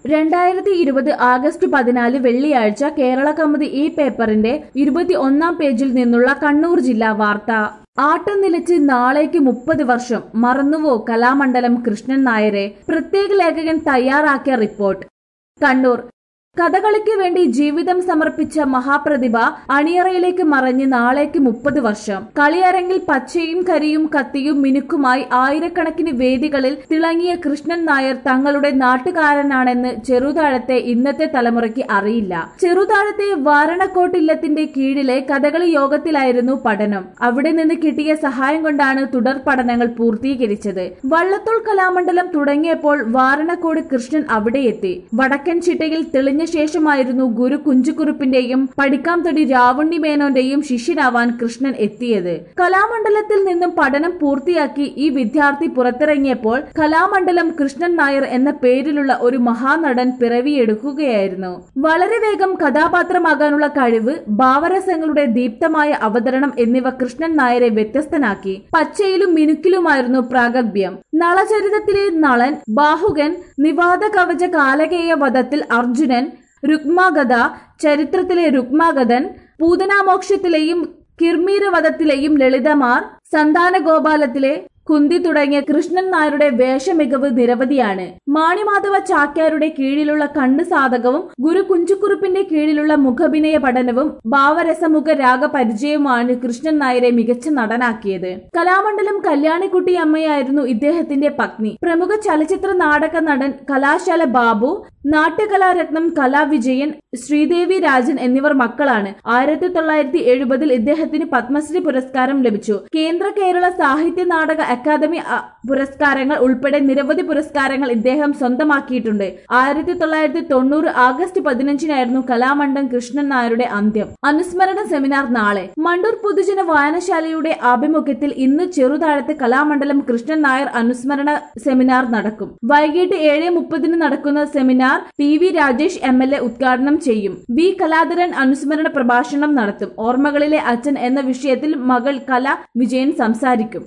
രണ്ടായിരത്തി ഇരുപത് ആഗസ്റ്റ് പതിനാല് വെള്ളിയാഴ്ച കേരള കൗമുദി ഈ പേപ്പറിന്റെ ഇരുപത്തി ഒന്നാം പേജിൽ നിന്നുള്ള കണ്ണൂർ ജില്ലാ വാർത്ത ആട്ടം നിലച്ച് നാളേക്ക് മുപ്പത് വർഷം മറന്നുവോ കലാമണ്ഡലം കൃഷ്ണൻ നായരെ പ്രത്യേക ലേഖകൻ തയ്യാറാക്കിയ റിപ്പോർട്ട് കണ്ണൂർ കഥകളിക്ക് വേണ്ടി ജീവിതം സമർപ്പിച്ച മഹാപ്രതിഭ അണിയറയിലേക്ക് മറഞ്ഞ് നാളേക്ക് മുപ്പത് വർഷം കളിയരങ്ങിൽ പച്ചയും കരിയും കത്തിയും മിനുക്കുമായി ആയിരക്കണക്കിന് വേദികളിൽ തിളങ്ങിയ കൃഷ്ണൻ നായർ തങ്ങളുടെ നാട്ടുകാരനാണെന്ന് ചെറുതാഴത്തെ ഇന്നത്തെ തലമുറയ്ക്ക് അറിയില്ല ചെറുതാഴത്തെ വാരണക്കോട്ടില്ലത്തിന്റെ കീഴിലെ കഥകളി യോഗത്തിലായിരുന്നു പഠനം അവിടെ നിന്ന് കിട്ടിയ സഹായം കൊണ്ടാണ് തുടർ പഠനങ്ങൾ പൂർത്തീകരിച്ചത് വള്ളത്തോൾ കലാമണ്ഡലം തുടങ്ങിയപ്പോൾ വാരണക്കോട് കൃഷ്ണൻ അവിടെ എത്തി വടക്കൻ ചിട്ടയിൽ തെളിഞ്ഞ ശേഷമായിരുന്നു ഗുരു കുഞ്ചുകുറുപ്പിന്റെയും പടിക്കാംതൊടി രാവുണ്ണി മേനോന്റെയും ശിഷ്യനാവാൻ കൃഷ്ണൻ എത്തിയത് കലാമണ്ഡലത്തിൽ നിന്നും പഠനം പൂർത്തിയാക്കി ഈ വിദ്യാർത്ഥി പുറത്തിറങ്ങിയപ്പോൾ കലാമണ്ഡലം കൃഷ്ണൻ നായർ എന്ന പേരിലുള്ള ഒരു മഹാനടൻ പിറവിയെടുക്കുകയായിരുന്നു വളരെ വേഗം കഥാപാത്രമാകാനുള്ള കഴിവ് ഭാവരസങ്ങളുടെ ദീപ്തമായ അവതരണം എന്നിവ കൃഷ്ണൻ നായരെ വ്യത്യസ്തനാക്കി പച്ചയിലും മിനുക്കിലുമായിരുന്നു പ്രാഗൽഭ്യം നളചരിതത്തിലെ നളൻ ബാഹുകൻ നിവാദ കവച കാലകേയ വധത്തിൽ അർജുനൻ രുക്മാഗത ചരിത്രത്തിലെ രുക്മാഗതൻ പൂതനാമോക്ഷത്തിലെയും കിർമീരവധത്തിലെയും ലളിതമാർ സന്താനഗോപാലത്തിലെ കുന്തി തുടങ്ങിയ കൃഷ്ണൻ നായരുടെ വേഷമികവ് നിരവധിയാണ് മാണിമാധവ ചാക്യാരുടെ കീഴിലുള്ള കണ്ണ് സാധകവും ഗുരു കുഞ്ചുക്കുറുപ്പിന്റെ കീഴിലുള്ള മുഖഭിനയ പഠനവും ഭാവരസമുഖ രാഗപരിചയവുമാണ് കൃഷ്ണൻ നായരെ മികച്ച നടനാക്കിയത് കലാമണ്ഡലം കല്യാണിക്കുട്ടി അമ്മയായിരുന്നു ഇദ്ദേഹത്തിന്റെ പത്നി പ്രമുഖ ചലച്ചിത്ര നാടക നടൻ കലാശാല ബാബു നാട്യകലാരത്നം കലാവിജയൻ ശ്രീദേവി രാജൻ എന്നിവർ മക്കളാണ് ആയിരത്തി തൊള്ളായിരത്തി എഴുപതിൽ ഇദ്ദേഹത്തിന് പത്മശ്രീ പുരസ്കാരം ലഭിച്ചു കേന്ദ്ര കേരള സാഹിത്യ നാടക അക്കാദമി അ, പുരസ്കാരങ്ങൾ ഉൾപ്പെടെ നിരവധി പുരസ്കാരങ്ങൾ ഇദ്ദേഹം സ്വന്തമാക്കിയിട്ടുണ്ട് ആയിരത്തി തൊള്ളായിരത്തി തൊണ്ണൂറ് ആഗസ്റ്റ് പതിനഞ്ചിനായിരുന്നു കലാമണ്ഡം കൃഷ്ണൻ നായരുടെ അന്ത്യം അനുസ്മരണ സെമിനാർ നാളെ മണ്ടൂർ പൊതുജന വായനശാലയുടെ ആഭിമുഖ്യത്തിൽ ഇന്ന് ചെറുതാഴത്ത് കലാമണ്ഡലം കൃഷ്ണൻ നായർ അനുസ്മരണ സെമിനാർ നടക്കും വൈകിട്ട് ഏഴ് മുപ്പതിന് നടക്കുന്ന seminar P V Rajesh M L A ഉദ്ഘാടനം ചെയ്യും വി കലാധരൻ അനുസ്മരണ പ്രഭാഷണം നടത്തും ഓർമ്മകളിലെ അച്ഛൻ എന്ന വിഷയത്തിൽ മകൾ കല വിജയൻ സംസാരിക്കും